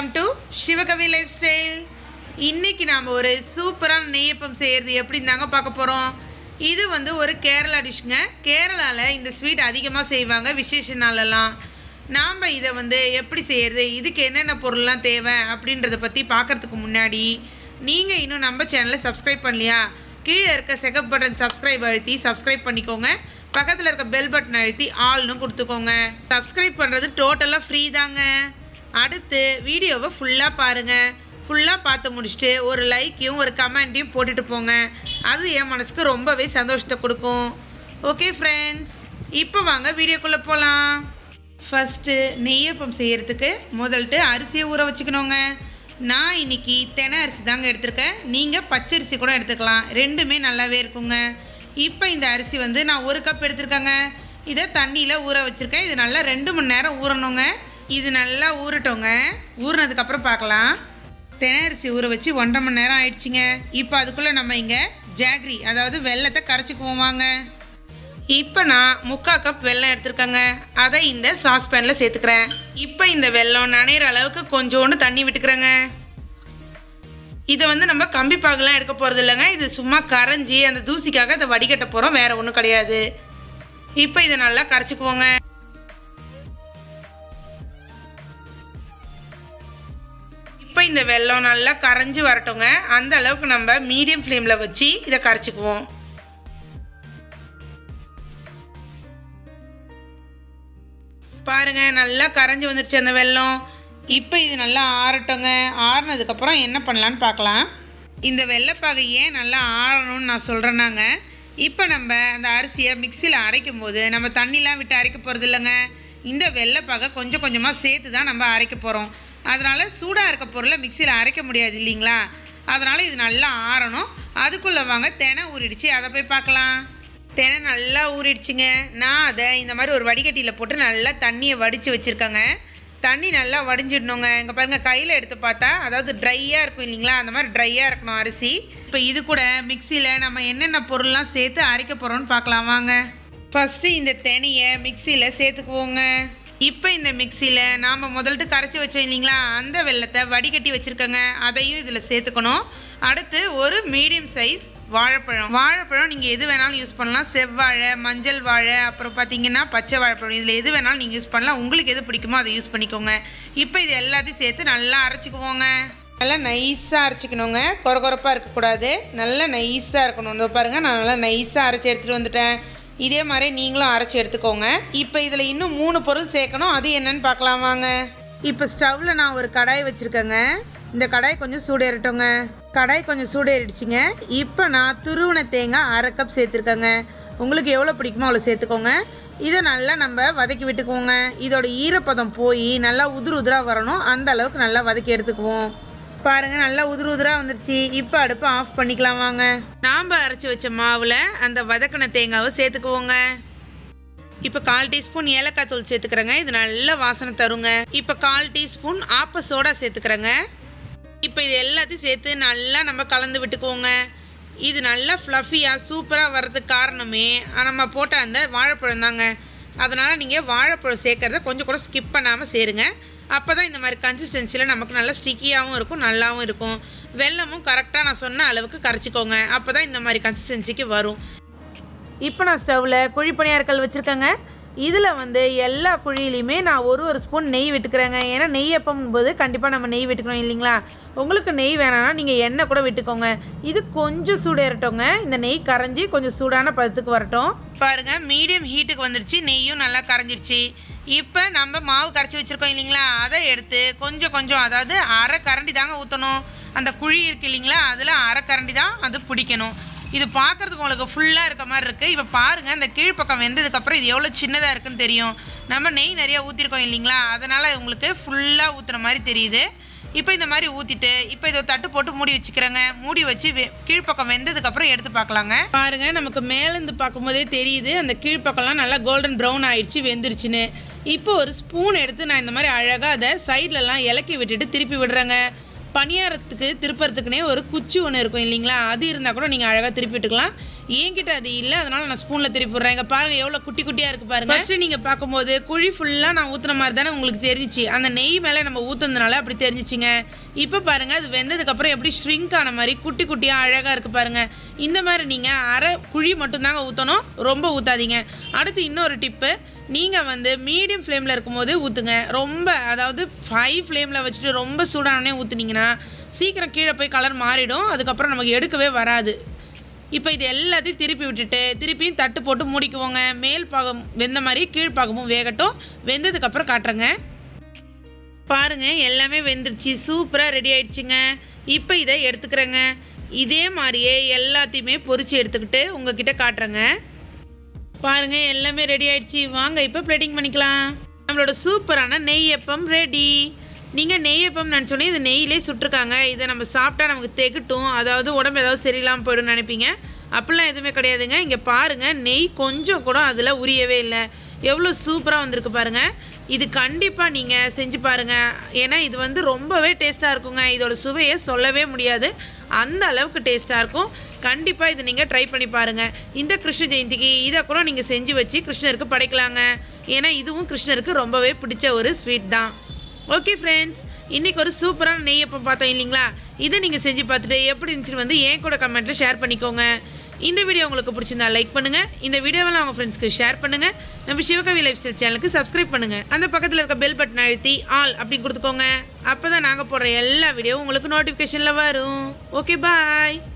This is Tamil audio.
welcome to Sivakavi lifestyle இன்னைக்கு நாம் ஒரு சூப்பரான நெய்யப்பம் செய்கிறது எப்படின்னு தாங்க பார்க்க போகிறோம் இது வந்து ஒரு கேரளா டிஷ்ங்க கேரளாவில் இந்த ஸ்வீட் அதிகமாக செய்வாங்க விசேஷ நாளெல்லாம் நாம் இதை வந்து எப்படி செய்கிறது இதுக்கு என்னென்ன பொருள்லாம் தேவை அப்படின்றத பற்றி பார்க்கறதுக்கு முன்னாடி நீங்கள் இன்னும் நம்ம சேனலை சப்ஸ்கிரைப் பண்ணலையா கீழே இருக்க செகப் பட்டன் சப்ஸ்கிரைப் அழுத்தி சப்ஸ்கிரைப் பண்ணிக்கோங்க பக்கத்தில் இருக்க பெல் பட்டன் அழுத்தி ஆல்னு கொடுத்துக்கோங்க சப்ஸ்கிரைப் பண்ணுறது டோட்டலாக ஃப்ரீ தாங்க அடுத்து வீடியோவை ஃபுல்லாக பாருங்கள் ஃபுல்லாக பார்த்து முடிச்சுட்டு ஒரு லைக்கையும் ஒரு கமெண்ட்டையும் போட்டுட்டு போங்க அது என் மனசுக்கு ரொம்பவே சந்தோஷத்தை கொடுக்கும் ஓகே ஃப்ரெண்ட்ஸ் இப்போ வாங்க வீடியோக்குள்ளே போகலாம் ஃபஸ்ட்டு நெய்யப்பம் செய்யறதுக்கு முதல்ட்டு அரிசியை ஊற வச்சுக்கணுங்க நான் இன்னைக்கு தெனை அரிசி தாங்க எடுத்திருக்கேன் நீங்கள் பச்சரிசி கூட எடுத்துக்கலாம் ரெண்டுமே நல்லாவே இருக்குங்க இப்போ இந்த அரிசி வந்து நான் ஒரு கப் எடுத்திருக்கேங்க இதை தண்ணியில் ஊற வச்சுருக்கேன் இது நல்லா ரெண்டு மணி நேரம் ஊறணுங்க இது நல்லா ஊறட்டோங்க ஊறினதுக்கப்புறம் பார்க்கலாம் தெனை அரிசி ஊற வச்சு ஒன்றரை மணி நேரம் ஆயிடுச்சுங்க இப்போ அதுக்குள்ளே நம்ம இங்கே ஜாக்ரி அதாவது வெள்ளத்தை கரைச்சிக்குவோம் வாங்க இப்போ நான் முக்கால் கப் வெல்லம் எடுத்திருக்கேங்க அதை இந்த சாஸ்பேனில் சேர்த்துக்கிறேன் இப்போ இந்த வெல்லம் நனையிற அளவுக்கு கொஞ்சோண்டு தண்ணி விட்டுக்கிறேங்க இதை வந்து நம்ம கம்பி பாகுலாம் எடுக்க போகிறது இல்லைங்க இது சும்மா கரைஞ்சி அந்த தூசிக்காக இதை வடிகட்ட போகிறோம் வேற ஒன்றும் கிடையாது இப்போ இதை நல்லா கரைச்சிக்குவோங்க இப்போ இந்த வெல்லம் நல்லா கரைஞ்சி வரட்டுங்க அந்த அளவுக்கு நம்ம மீடியம் ஃப்ளேமில் வச்சு இதை கரைச்சிக்குவோம் பாருங்க நல்லா கரைஞ்சி வந்துருச்சு அந்த வெல்லம் இப்போ இது நல்லா ஆறட்டுங்க ஆறுனதுக்கப்புறம் என்ன பண்ணலான்னு பார்க்கலாம் இந்த வெள்ளைப்பாகு ஏன் நல்லா ஆறணும்னு நான் சொல்கிறேன்னாங்க இப்போ நம்ம அந்த அரிசியை மிக்சியில் அரைக்கும் போது நம்ம தண்ணிலாம் விட்டு அரைக்க போகிறது இல்லைங்க இந்த வெள்ளைப்பாகை கொஞ்சம் கொஞ்சமாக சேர்த்து தான் நம்ம அரைக்க போகிறோம் அதனால் சூடாக இருக்க பொருளை மிக்சியில் அரைக்க முடியாது இல்லைங்களா அதனால் இது நல்லா ஆறணும் அதுக்குள்ளே வாங்க தெனை ஊறிடுச்சு அதை போய் பார்க்கலாம் தெனை நல்லா ஊறிடுச்சுங்க நான் அதை இந்த மாதிரி ஒரு வடிகட்டியில் போட்டு நல்லா தண்ணியை வடித்து வச்சுருக்கேங்க தண்ணி நல்லா வடிஞ்சிடணுங்க இங்கே பாருங்கள் கையில் எடுத்து பார்த்தா அதாவது ட்ரையாக இருக்கும் இல்லைங்களா அந்த மாதிரி ட்ரையாக இருக்கணும் அரிசி இப்போ இது கூட மிக்சியில் நம்ம என்னென்ன பொருள்லாம் சேர்த்து அரைக்க போகிறோம்னு பார்க்கலாம் வாங்க ஃபஸ்ட்டு இந்த தெனையை மிக்சியில் சேர்த்துக்குவோங்க இப்போ இந்த மிக்சியில் நாம் முதல்ட்டு கரைச்சி வச்சோம் இல்லைங்களா அந்த வெள்ளத்தை வடிகட்டி வச்சுருக்கோங்க அதையும் இதில் சேர்த்துக்கணும் அடுத்து ஒரு மீடியம் சைஸ் வாழைப்பழம் வாழைப்பழம் நீங்கள் எது வேணாலும் யூஸ் பண்ணலாம் செவ்வாழை மஞ்சள் வாழை அப்புறம் பார்த்தீங்கன்னா பச்சை வாழைப்பழம் இதில் எது வேணாலும் நீங்கள் யூஸ் பண்ணலாம் உங்களுக்கு எது பிடிக்குமோ அதை யூஸ் பண்ணிக்கோங்க இப்போ இது எல்லாத்தையும் சேர்த்து நல்லா அரைச்சிக்குவோங்க நல்லா நைஸாக அரைச்சிக்கணுங்க கொரகொரப்பாக இருக்கக்கூடாது நல்லா நைஸாக இருக்கணும் இந்த பாருங்கள் நான் நல்லா நைஸாக அரைச்சி எடுத்துகிட்டு வந்துட்டேன் இதே மாதிரி நீங்களும் அரைச்சி எடுத்துக்கோங்க இப்போ இதில் இன்னும் மூணு பொருள் சேர்க்கணும் அது என்னன்னு பார்க்கலாம் வாங்க இப்போ ஸ்டவ்வில் நான் ஒரு கடாய் வச்சுருக்கேங்க இந்த கடாய் கொஞ்சம் சூடேறட்டோங்க கடாய் கொஞ்சம் சூடேறிடுச்சுங்க இப்போ நான் துருவின தேங்காய் அரை கப் சேர்த்துருக்கேங்க உங்களுக்கு எவ்வளோ பிடிக்குமோ அவ்வளோ சேர்த்துக்கோங்க இதை நல்லா நம்ம வதக்கி விட்டுக்குவோங்க இதோட ஈரப்பதம் போய் நல்லா உதிர் உதிராக வரணும் அந்த அளவுக்கு நல்லா வதக்கி எடுத்துக்குவோம் பாருங்க நல்லா உதிர் உதிராக வந்துருச்சு இப்போ அடுப்பை ஆஃப் பண்ணிக்கலாம் வாங்க நாம் அரைச்சி வச்ச மாவில் அந்த வதக்கின தேங்காவை சேர்த்துக்குவோங்க இப்போ கால் டீஸ்பூன் ஏலக்காய் தூள் சேர்த்துக்கிறேங்க இது நல்ல வாசனை தருங்க இப்போ கால் டீஸ்பூன் ஆப்ப சோடா சேர்த்துக்கிறேங்க இப்போ இது எல்லாத்தையும் சேர்த்து நல்லா நம்ம கலந்து விட்டுக்குவோங்க இது நல்லா ஃப்ளஃபியாக சூப்பராக வர்றதுக்கு காரணமே நம்ம போட்ட அந்த வாழைப்பழம் தாங்க அதனால் நீங்கள் வாழைப்பழம் சேர்க்குறத கொஞ்சம் கூட ஸ்கிப் பண்ணாமல் சேருங்க அப்போ தான் இந்த மாதிரி கன்சிஸ்டன்சியில் நமக்கு நல்லா ஸ்டிக்கியாகவும் இருக்கும் நல்லாவும் இருக்கும் வெல்லமும் கரெக்டாக நான் சொன்ன அளவுக்கு கரைச்சிக்கோங்க அப்போ தான் இந்த மாதிரி கன்சிஸ்டன்சிக்கு வரும் இப்போ நான் ஸ்டவ்வில் குழி பணியாரக்கல் வச்சுருக்கேங்க இதில் வந்து எல்லா குழியிலையுமே நான் ஒரு ஒரு ஸ்பூன் நெய் விட்டுக்கிறேங்க ஏன்னா நெய் எப்பம் போது கண்டிப்பாக நம்ம நெய் விட்டுக்கணும் இல்லைங்களா உங்களுக்கு நெய் வேணாம்னா நீங்கள் எண்ணெய் கூட விட்டுக்கோங்க இது கொஞ்சம் சூடேறட்டோங்க இந்த நெய் கரைஞ்சி கொஞ்சம் சூடான பதத்துக்கு வரட்டும் பாருங்கள் மீடியம் ஹீட்டுக்கு வந்துருச்சு நெய்யும் நல்லா கரைஞ்சிருச்சு இப்போ நம்ம மாவு கரைச்சி வச்சுருக்கோம் இல்லைங்களா அதை எடுத்து கொஞ்சம் கொஞ்சம் அதாவது அரை கரண்டி தாங்க ஊற்றணும் அந்த குழி இருக்கு இல்லைங்களா அதில் அரை கரண்டி தான் அது பிடிக்கணும் இது பார்க்குறதுக்கு உங்களுக்கு ஃபுல்லாக இருக்க மாதிரி இருக்குது இப்போ பாருங்கள் இந்த கீழ்ப்பக்கம் வெந்ததுக்கப்புறம் இது எவ்வளோ சின்னதாக இருக்குன்னு தெரியும் நம்ம நெய் நிறையா ஊற்றிருக்கோம் இல்லைங்களா அதனால் உங்களுக்கு ஃபுல்லாக ஊற்றுற மாதிரி தெரியுது இப்போ இந்த மாதிரி ஊற்றிட்டு இப்போ இதை தட்டு போட்டு மூடி வச்சுக்கிறேங்க மூடி வச்சு வெ- கீழ்ப்பக்கம் வெந்ததுக்கப்புறம் எடுத்து பார்க்கலாங்க பாருங்க நமக்கு மேலேருந்து பார்க்கும்போதே தெரியுது அந்த கீழ்ப்பக்கம்லாம் நல்லா கோல்டன் ப்ரௌன் ஆயிடுச்சு வெந்துருச்சுன்னு இப்போ ஒரு ஸ்பூன் எடுத்து நான் இந்த மாதிரி அழகாக அதை சைட்லலாம் இலக்கி விட்டுட்டு திருப்பி விடுறேங்க பணியாரத்துக்கு திருப்பறதுக்குனே ஒரு குச்சி ஒன்று இருக்கும் இல்லைங்களா அது இருந்தால் கூட நீங்கள் அழகாக திருப்பி விட்டுக்கலாம் என்கிட்ட அது இல்லை அதனால நான் ஸ்பூனில் திருப்பி விட்றேன் இங்கே பாருங்கள் எவ்வளோ குட்டி குட்டியாக இருக்குது பாருங்க ஃபஸ்ட்டு நீங்கள் பார்க்கும்போது குழி ஃபுல்லாக நான் ஊற்றுன மாதிரி தானே உங்களுக்கு தெரிஞ்சிச்சு அந்த நெய் மேலே நம்ம ஊற்றுனதுனால அப்படி தெரிஞ்சிச்சுங்க இப்போ பாருங்கள் அது வெந்ததுக்கப்புறம் எப்படி ஷ்ரிங்க் ஆன மாதிரி குட்டி குட்டியாக அழகாக இருக்குது பாருங்கள் இந்த மாதிரி நீங்கள் அரை குழி மட்டும்தாங்க ஊற்றணும் ரொம்ப ஊற்றாதீங்க அடுத்து இன்னொரு டிப்பு நீங்கள் வந்து மீடியம் ஃப்ளேமில் இருக்கும்போது ஊற்றுங்க ரொம்ப அதாவது ஹை ஃப்ளேமில் வச்சுட்டு ரொம்ப சூடானே ஊற்றுனீங்கன்னா சீக்கிரம் கீழே போய் கலர் மாறிடும் அதுக்கப்புறம் நமக்கு எடுக்கவே வராது இப்போ இது எல்லாத்தையும் திருப்பி விட்டுட்டு திருப்பியும் தட்டு போட்டு மூடிக்குவோங்க மேல் பாகம் வெந்த மாதிரி கீழ் பாகமும் வேகட்டும் வெந்ததுக்கப்புறம் காட்டுறேங்க பாருங்க எல்லாமே வெந்துருச்சு சூப்பராக ரெடி ஆயிடுச்சுங்க இப்போ இதை எடுத்துக்கிறேங்க இதே மாதிரியே எல்லாத்தையுமே பொரிச்சு எடுத்துக்கிட்டு உங்ககிட்ட காட்டுறேங்க பாருங்க எல்லாமே ரெடி ஆயிடுச்சு வாங்க இப்போ பிளேட்டிங் பண்ணிக்கலாம் நம்மளோட சூப்பரான நெய்யப்பம் ரெடி நீங்கள் நெய்யப்பம் நினச்சோன்னே இது நெய்யிலே சுட்டிருக்காங்க இதை நம்ம சாப்பிட்டா நமக்கு தெகட்டும் அதாவது உடம்பு ஏதாவது சரியில்லாமல் போயிடும்னு நினைப்பீங்க அப்படிலாம் எதுவுமே கிடையாதுங்க இங்கே பாருங்கள் நெய் கொஞ்சம் கூட அதில் உரியவே இல்லை எவ்வளோ சூப்பராக வந்திருக்கு பாருங்கள் இது கண்டிப்பாக நீங்கள் செஞ்சு பாருங்கள் ஏன்னா இது வந்து ரொம்பவே டேஸ்ட்டாக இருக்குங்க இதோட சுவையை சொல்லவே முடியாது அந்த அளவுக்கு டேஸ்ட்டாக இருக்கும் கண்டிப்பாக இது நீங்கள் ட்ரை பண்ணி பாருங்கள் இந்த கிருஷ்ண ஜெயந்திக்கு இதை கூட நீங்கள் செஞ்சு வச்சு கிருஷ்ணருக்கு படைக்கலாங்க ஏன்னா இதுவும் கிருஷ்ணருக்கு ரொம்பவே பிடிச்ச ஒரு ஸ்வீட் தான் ஓகே ஃப்ரெண்ட்ஸ் இன்றைக்கி ஒரு சூப்பரான நெய்யப்பம் பார்த்தோம் இல்லைங்களா இதை நீங்கள் செஞ்சு பார்த்துட்டு எப்படி இருந்துச்சுன்னு வந்து என் கூட கமெண்ட்டில் ஷேர் பண்ணிக்கோங்க இந்த வீடியோ உங்களுக்கு பிடிச்சிருந்தா லைக் பண்ணுங்கள் இந்த வீடியோவெல்லாம் உங்கள் ஃப்ரெண்ட்ஸ்க்கு ஷேர் பண்ணுங்கள் நம்ம சிவகவி லைஃப் ஸ்டைல் சேனலுக்கு சப்ஸ்கிரைப் பண்ணுங்கள் அந்த பக்கத்தில் இருக்க பெல் பட்டன் அழுத்தி ஆல் அப்படி கொடுத்துக்கோங்க அப்போ தான் நாங்கள் போடுற எல்லா வீடியோவும் உங்களுக்கு நோட்டிஃபிகேஷனில் வரும் ஓகே பாய்